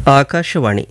ಆಕಾಶವಾಣಿ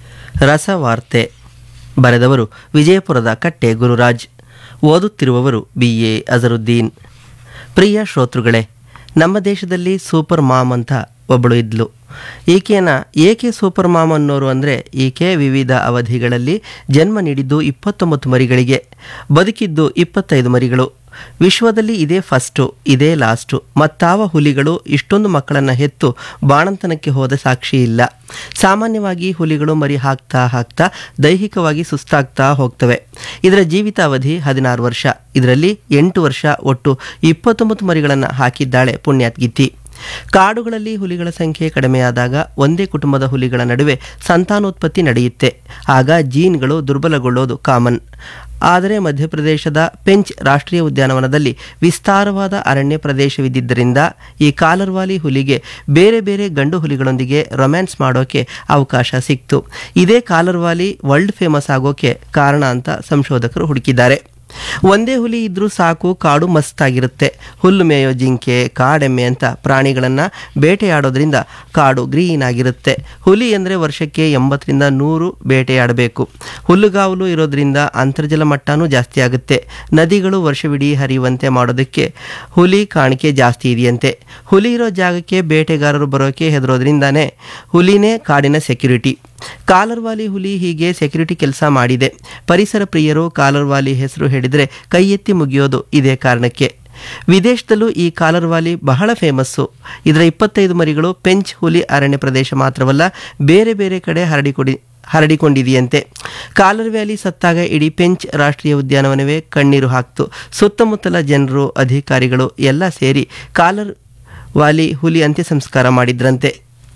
ರಸವಾರ್ತೆ ಬರೆದವರು ವಿಜಯಪುರದ ಕಟ್ಟೆ ಗುರುರಾಜ್ ಓದುತ್ತಿರುವವರು ಬಿ ಎ ಅಜರುದ್ದೀನ್ ಪ್ರಿಯ ಶ್ರೋತೃಗಳೇ ನಮ್ಮ ದೇಶದಲ್ಲಿ ಸೂಪರ್ ಮಾಮ್ ಅಂತ ಒಬ್ಬಳು ಇದ್ಲು ಈಕೆನ ಏಕೆ ಸೂಪರ್ ಮಾಮ್ ಅನ್ನೋರು ಅಂದರೆ ಈಕೆ ವಿವಿಧ ಅವಧಿಗಳಲ್ಲಿ ಜನ್ಮ ನೀಡಿದ್ದು ಇಪ್ಪತ್ತೊಂಬತ್ತು ಮರಿಗಳಿಗೆ ಬದುಕಿದ್ದು ಇಪ್ಪತ್ತೈದು ಮರಿಗಳು ವಿಶ್ವದಲ್ಲಿ ಇದೇ ಫಸ್ಟು ಇದೇ ಲಾಸ್ಟು ಮತ್ತಾವ ಹುಲಿಗಳು ಇಷ್ಟೊಂದು ಮಕ್ಕಳನ್ನು ಹೆತ್ತು ಬಾಣಂತನಕ್ಕೆ ಹೋದ ಸಾಕ್ಷಿ ಇಲ್ಲ ಸಾಮಾನ್ಯವಾಗಿ ಹುಲಿಗಳು ಮರಿ ಹಾಕ್ತಾ ಹಾಕ್ತಾ ದೈಹಿಕವಾಗಿ ಸುಸ್ತಾಗ್ತಾ ಹೋಗ್ತವೆ ಇದರ ಜೀವಿತಾವಧಿ ಹದಿನಾರು ವರ್ಷ ಇದರಲ್ಲಿ ಎಂಟು ವರ್ಷ ಒಟ್ಟು ಇಪ್ಪತ್ತೊಂಬತ್ತು ಮರಿಗಳನ್ನು ಹಾಕಿದ್ದಾಳೆ ಪುಣ್ಯಾತ್ಗಿತ್ತಿ ಕಾಡುಗಳಲ್ಲಿ ಹುಲಿಗಳ ಸಂಖ್ಯೆ ಕಡಿಮೆಯಾದಾಗ ಒಂದೇ ಕುಟುಂಬದ ಹುಲಿಗಳ ನಡುವೆ ಸಂತಾನೋತ್ಪತ್ತಿ ನಡೆಯುತ್ತೆ ಆಗ ಜೀನ್ಗಳು ದುರ್ಬಲಗೊಳ್ಳೋದು ಕಾಮನ್ ಆದರೆ ಮಧ್ಯಪ್ರದೇಶದ ಪೆಂಚ್ ರಾಷ್ಟ್ರೀಯ ಉದ್ಯಾನವನದಲ್ಲಿ ವಿಸ್ತಾರವಾದ ಅರಣ್ಯ ಪ್ರದೇಶವಿದ್ದಿದ್ದರಿಂದ ಈ ಕಾಲರ್ವಾಲಿ ಹುಲಿಗೆ ಬೇರೆ ಬೇರೆ ಗಂಡು ಹುಲಿಗಳೊಂದಿಗೆ ರೊಮ್ಯಾನ್ಸ್ ಮಾಡೋಕೆ ಅವಕಾಶ ಸಿಕ್ತು ಇದೇ ಕಾಲರ್ವಾಲಿ ವರ್ಲ್ಡ್ ಫೇಮಸ್ ಆಗೋಕೆ ಕಾರಣ ಅಂತ ಸಂಶೋಧಕರು ಹುಡುಕಿದ್ದಾರೆ ಒಂದೇ ಹುಲಿ ಇದ್ರೂ ಸಾಕು ಕಾಡು ಮಸ್ತಾಗಿರುತ್ತೆ ಹುಲ್ಲು ಮೇಯೋ ಜಿಂಕೆ ಕಾಡೆಮ್ಮೆ ಅಂತ ಪ್ರಾಣಿಗಳನ್ನು ಬೇಟೆಯಾಡೋದ್ರಿಂದ ಕಾಡು ಗ್ರೀನ್ ಆಗಿರುತ್ತೆ ಹುಲಿ ಅಂದರೆ ವರ್ಷಕ್ಕೆ ಎಂಬತ್ತರಿಂದ ನೂರು ಬೇಟೆಯಾಡಬೇಕು ಹುಲ್ಲುಗಾವಲು ಇರೋದ್ರಿಂದ ಅಂತರ್ಜಲ ಮಟ್ಟನೂ ಜಾಸ್ತಿ ಆಗುತ್ತೆ ನದಿಗಳು ವರ್ಷವಿಡೀ ಹರಿಯುವಂತೆ ಮಾಡೋದಕ್ಕೆ ಹುಲಿ ಕಾಣಿಕೆ ಜಾಸ್ತಿ ಇದೆಯಂತೆ ಹುಲಿ ಇರೋ ಜಾಗಕ್ಕೆ ಬೇಟೆಗಾರರು ಬರೋಕೆ ಹೆದರೋದ್ರಿಂದಾನೇ ಹುಲಿನೇ ಕಾಡಿನ ಸೆಕ್ಯುರಿಟಿ ಕಾಲರ್ವಾಲಿ ಹುಲಿ ಹೀಗೆ ಸೆಕ್ಯುರಿಟಿ ಕೆಲಸ ಮಾಡಿದೆ ಪರಿಸರ ಪ್ರಿಯರು ಕಾಲರ್ವಾಲಿ ಹೆಸರು ಹೇಳಿದರೆ ಕೈ ಎತ್ತಿ ಮುಗಿಯೋದು ಇದೇ ಕಾರಣಕ್ಕೆ ವಿದೇಶದಲ್ಲೂ ಈ ಕಾಲರ್ವಾಲಿ ಬಹಳ ಫೇಮಸ್ಸು ಇದರ ಇಪ್ಪತ್ತೈದು ಮರಿಗಳು ಪೆಂಚ್ ಹುಲಿ ಅರಣ್ಯ ಪ್ರದೇಶ ಮಾತ್ರವಲ್ಲ ಬೇರೆ ಬೇರೆ ಕಡೆ ಹರಡಿಕೊಡಿ ಹರಡಿಕೊಂಡಿದೆಯಂತೆ ಕಾಲರ್ ವ್ಯಾಲಿ ಸತ್ತಾಗ ಇಡೀ ಪೆಂಚ್ ರಾಷ್ಟ್ರೀಯ ಉದ್ಯಾನವನವೇ ಕಣ್ಣೀರು ಹಾಕ್ತು ಸುತ್ತಮುತ್ತಲ ಜನರು ಅಧಿಕಾರಿಗಳು ಎಲ್ಲ ಸೇರಿ ಕಾಲರ್ ವಾಲಿ ಹುಲಿ ಅಂತ್ಯ ಸಂಸ್ಕಾರ ಮಾಡಿದ್ರಂತೆ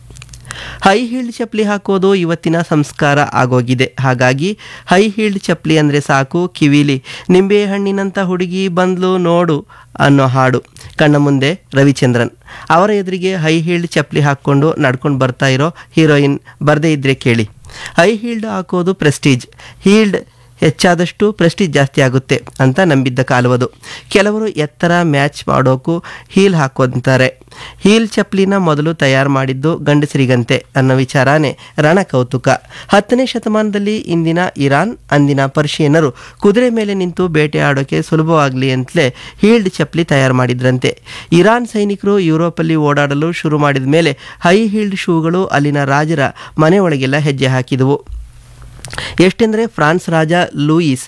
ಹೈ ಹೀಲ್ಡ್ ಚಪ್ಪಲಿ ಹಾಕೋದು ಇವತ್ತಿನ ಸಂಸ್ಕಾರ ಆಗೋಗಿದೆ ಹಾಗಾಗಿ ಹೈ ಹೀಲ್ಡ್ ಚಪ್ಪಲಿ ಅಂದರೆ ಸಾಕು ಕಿವಿಲಿ ನಿಂಬೆ ಹಣ್ಣಿನಂಥ ಹುಡುಗಿ ಬಂದ್ಲು ನೋಡು ಅನ್ನೋ ಹಾಡು ಕಣ್ಣ ಮುಂದೆ ರವಿಚಂದ್ರನ್ ಅವರ ಎದುರಿಗೆ ಹೈ ಹೀಲ್ಡ್ ಚಪ್ಪಲಿ ಹಾಕ್ಕೊಂಡು ನಡ್ಕೊಂಡು ಬರ್ತಾ ಇರೋ ಹೀರೋಯಿನ್ ಬರದೇ ಇದ್ರೆ ಕೇಳಿ ಹೈ ಹೀಲ್ಡ್ ಹಾಕೋದು ಪ್ರೆಸ್ಟೀಜ್ ಹೀಲ್ಡ್ ಹೆಚ್ಚಾದಷ್ಟು ಪ್ರೆಸ್ಟೀಜ್ ಜಾಸ್ತಿ ಆಗುತ್ತೆ ಅಂತ ನಂಬಿದ್ದ ಕಾಲವದು ಕೆಲವರು ಎತ್ತರ ಮ್ಯಾಚ್ ಮಾಡೋಕ್ಕೂ ಹೀಲ್ ಹಾಕೋಂತಾರೆ ಹೀಲ್ ಚಪ್ಪಲಿನ ಮೊದಲು ತಯಾರು ಮಾಡಿದ್ದು ಗಂಡಸರಿಗಂತೆ ಅನ್ನೋ ವಿಚಾರನೇ ರಣ ಕೌತುಕ ಹತ್ತನೇ ಶತಮಾನದಲ್ಲಿ ಇಂದಿನ ಇರಾನ್ ಅಂದಿನ ಪರ್ಷಿಯನ್ನರು ಕುದುರೆ ಮೇಲೆ ನಿಂತು ಬೇಟೆ ಆಡೋಕೆ ಸುಲಭವಾಗಲಿ ಅಂತಲೇ ಹೀಲ್ಡ್ ಚಪ್ಪಲಿ ತಯಾರು ಮಾಡಿದ್ರಂತೆ ಇರಾನ್ ಸೈನಿಕರು ಯುರೋಪಲ್ಲಿ ಓಡಾಡಲು ಶುರು ಮಾಡಿದ ಮೇಲೆ ಹೈ ಹೀಲ್ಡ್ ಶೂಗಳು ಅಲ್ಲಿನ ರಾಜರ ಮನೆಯೊಳಗೆಲ್ಲ ಹೆಜ್ಜೆ ಹಾಕಿದವು ಎಷ್ಟೆಂದರೆ ಫ್ರಾನ್ಸ್ ರಾಜ ಲೂಯಿಸ್